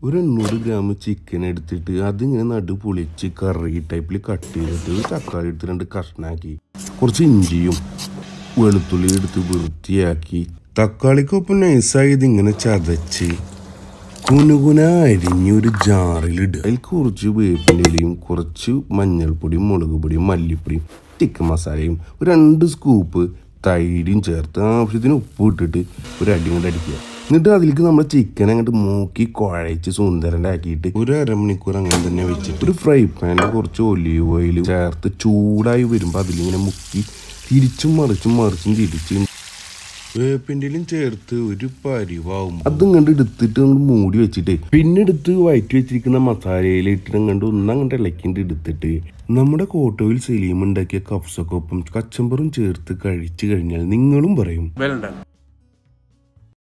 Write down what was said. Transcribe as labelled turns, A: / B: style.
A: ഒരു എണ്ണൂറ് gram chicken എടുത്തിട്ട് അതിങ്ങനെ നടു പൊളിച്ച് കറി ടൈപ്പിൽ കട്ട് ചെയ്തിട്ട് ഒരു തക്കാളി എടുത്ത് രണ്ട് കഷ്ണാക്കി കുറച്ച് ഇഞ്ചിയും വെളുത്തുള്ളി എടുത്ത് വൃത്തിയാക്കി തക്കാളിക്കൊപ്പം നൈസായി ഇതിങ്ങനെ ചതച്ച് കുനുകുന അരിഞ്ഞൊരു ജാറിലിടുക അതിൽ കുറച്ച് വേപ്പിൻ്റെയും കുറച്ച് മഞ്ഞൾപ്പൊടിയും മുളക് പൊടിയും മല്ലിപ്പൊടിയും ചിക്കൻ മസാലയും ഒരു രണ്ട് സ്കൂപ്പ് തൈരും ചേർത്ത് ആവശ്യത്തിന് ഉപ്പ് ഇട്ടിട്ട് ഒരു അടി കൊണ്ട് അടിക്കുക എന്നിട്ട് അതിലേക്ക് നമ്മൾ ചിക്കൻ അങ്ങോട്ട് മൂക്കി കുഴച്ച് സുന്ദരനാക്കിയിട്ട് ഒരു അരമണിക്കൂർ അങ്ങനെ തന്നെ വെച്ചിട്ട് ഒരു ഫ്രൈ പാനിൽ കുറച്ച് ഒലീവ് ഓയിൽ ചേർത്ത് ചൂടായി വരുമ്പോൾ അതിലിങ്ങനെ മുക്കി തിരിച്ചും മറിച്ചും മറിച്ചും തിരിച്ചും വേപ്പിൻ്റെലും ചേർത്ത് ഒരു പരിവാവും അതും കണ്ട് എടുത്തിട്ട് അങ്ങോട്ട് മൂടി വെച്ചിട്ട് പിന്നെ എടുത്ത് വയറ്റി വെച്ചിരിക്കുന്ന മസാലയിൽ ഇട്ടിട്ട് അങ്ങോട്ട് ഒന്നങ്ങോട്ട് ഇളക്കിണ്ട് എടുത്തിട്ട് നമ്മുടെ കോട്ടോയിൽ സലീം ഉണ്ടാക്കിയ കപ്സൊക്കെ ഒപ്പം കച്ചമ്പറും ചേർത്ത് കഴിച്ചു കഴിഞ്ഞാൽ നിങ്ങളും പറയും
B: വെൽ ഡൺ